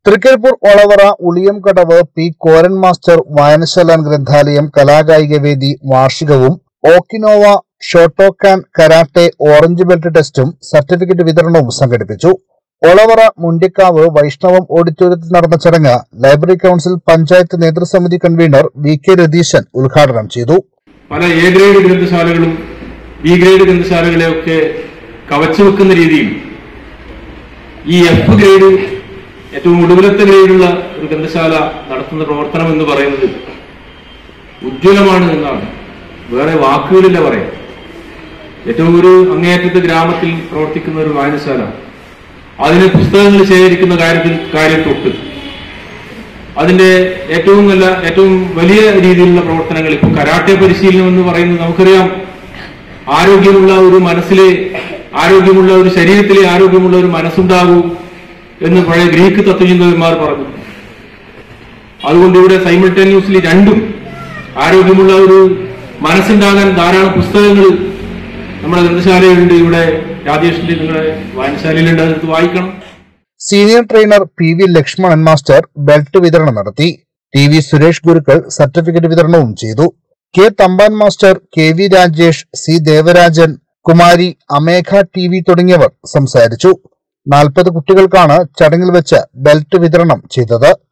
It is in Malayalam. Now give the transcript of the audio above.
തൃക്കരിപ്പൂർ ഒളവറ ഉളിയംകടവ് പി കോരൻ മാസ്റ്റർ വായനശാല ഗ്രന്ഥാലയം കലാകായികവേദി വാർഷികവും Okinawa Shotokan karate orange belt ടെസ്റ്റും സർട്ടിഫിക്കറ്റ് വിതരണവും സംഘടിപ്പിച്ചു ഒളവറ മുണ്ടിക്കാവ് വൈഷ്ണവം ഓഡിറ്റോറിയത്തിൽ നടന്ന ചടങ്ങ് ലൈബ്രറി കൌൺസിൽ പഞ്ചായത്ത് നേതൃസമിതി കൺവീനർ വി കെ രതീശൻ ഉദ്ഘാടനം ചെയ്തു പല എ ഗ്രേഡ് ഗ്രന്ഥശാലകളും ബി ഗ്രേഡ് ഗ്രന്ഥശാലകളെയൊക്കെ കവച്ചു വെക്കുന്ന രീതിയിൽ ഈ എഫ് ഗ്രേഡ് ഏറ്റവും ഒടുവിലത്തെ ഗ്രേഡുള്ള ഒരു ഗ്രന്ഥശാല നടത്തുന്ന പ്രവർത്തനം എന്ന് പറയുന്നത് ഉജ്ജ്വലമാണ് എന്നാണ് വേറെ വാക്കുകളില്ല പറയാം ഏറ്റവും ഒരു അങ്ങേയറ്റത്തെ ഗ്രാമത്തിൽ പ്രവർത്തിക്കുന്ന ഒരു വായനശാല അതിന് പുസ്തകങ്ങൾ ശേഖരിക്കുന്ന കാര്യത്തിൽ കാര്യം തൊട്ട് അതിന്റെ ഏറ്റവും നല്ല ഏറ്റവും വലിയ രീതിയിലുള്ള പ്രവർത്തനങ്ങൾ ഇപ്പോൾ കരാട്ടെ പരിശീലനം എന്ന് പറയുന്നത് നമുക്കറിയാം ആരോഗ്യമുള്ള ഒരു മനസ്സിലെ ആരോഗ്യമുള്ള ഒരു ശരീരത്തിലെ ആരോഗ്യമുള്ള ഒരു മനസ്സുണ്ടാകൂ എന്ന് പഴയ ഗ്രീക്ക് തത്വചിന്തകന്മാർ പറഞ്ഞു അതുകൊണ്ട് ഇവിടെ സൈമിൾട്ടേനിയസ്ലി രണ്ടും ആരോഗ്യമുള്ള ഒരു മനസ്സുണ്ടാകാൻ ധാരാളം പുസ്തകങ്ങൾ നമ്മുടെ ഗ്രന്ഥശാലയിലുണ്ട് ഇവിടെ രാജേഷിന്റെ നിങ്ങളുടെ വായനശാലയിലുണ്ട് അത് വായിക്കണം senior trainer P V Lakshmanan master belt വിതരണം നടത്തി T V Suresh Gurukkal certificate വിതരണവും ചെയ്തു K Thampan master K V Rajesh C Devarajan കുമാരി അമേഘ ടി വി തുടങ്ങിയവർ സംസാരിച്ചു നാൽപ്പത് കുട്ടികൾക്കാണ് ചടങ്ങിൽ വെച്ച് ബെൽറ്റ് വിതരണം ചെയ്തത്